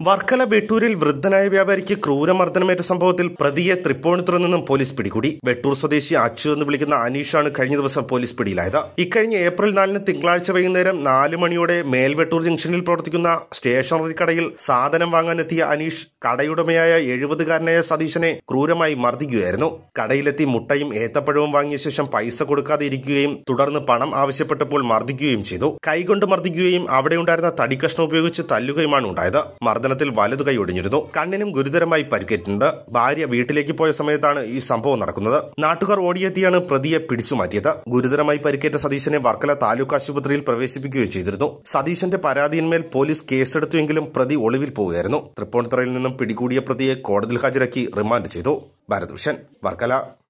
വർക്കല വെട്ടൂരിൽ വൃദ്ധനായ വ്യാപാരിക്ക് ക്രൂരമർദ്ദനമേറ്റ സംഭവത്തിൽ പ്രതിയെ തൃപ്പൂണിത്തുറ നിന്നും പോലീസ് പിടികൂടി വെട്ടൂർ സ്വദേശി അച്ചു എന്ന് വിളിക്കുന്ന അനീഷാണ് കഴിഞ്ഞ ദിവസം പോലീസ് പിടിയിലായത് ഇക്കഴിഞ്ഞ ഏപ്രിൽ നാലിന് തിങ്കളാഴ്ച വൈകുന്നേരം നാല് മണിയോടെ മേൽവെട്ടൂർ ജംഗ്ഷനിൽ പ്രവർത്തിക്കുന്ന സ്റ്റേഷനറി കടയിൽ സാധനം വാങ്ങാനെത്തിയ അനീഷ് കടയുടമയായ എഴുപതുകാരനായ സതീശനെ ക്രൂരമായി മർദ്ദിക്കുകയായിരുന്നു കടയിലെത്തി മുട്ടയും ഏത്തപ്പഴവും വാങ്ങിയ ശേഷം പൈസ കൊടുക്കാതെ ഇരിക്കുകയും തുടർന്ന് പണം ആവശ്യപ്പെട്ടപ്പോൾ മർദ്ദിക്കുകയും ചെയ്തു കൈകൊണ്ട് മർദ്ദിക്കുകയും അവിടെ ഉണ്ടായിരുന്ന തടിക്കഷ്ണം ഉപയോഗിച്ച് തല്ലുകയുമാണ് ഉണ്ടായത് മർദ്ദനത്തിൽ വലതു കൈ ഒടിഞ്ഞിരുന്നു കണ്ണിനും ഗുരുതരമായി പരിക്കേറ്റിട്ടുണ്ട് ഭാര്യ വീട്ടിലേക്ക് പോയ സമയത്താണ് ഈ സംഭവം നടക്കുന്നത് നാട്ടുകാർ ഓടിയെത്തിയാണ് പ്രതിയെ പിടിച്ചുമാറ്റിയത് ഗുരുതരമായി പരിക്കേറ്റ സതീശനെ വർക്കല താലൂക്ക് ആശുപത്രിയിൽ പ്രവേശിപ്പിക്കുകയും ചെയ്തിരുന്നു സതീശന്റെ പരാതിയിന്മേൽ പോലീസ് കേസെടുത്തുവെങ്കിലും പ്രതി ഒളിവിൽ പോവുകയായിരുന്നു തൃപ്പൂണിത്തുറയിൽ നിന്നും പിടികൂടിയ പ്രതിയെ കോടതിയിൽ ഹാജരാക്കി റിമാൻഡ് ചെയ്തു ഭാരത് വിഷൻ വർക്കല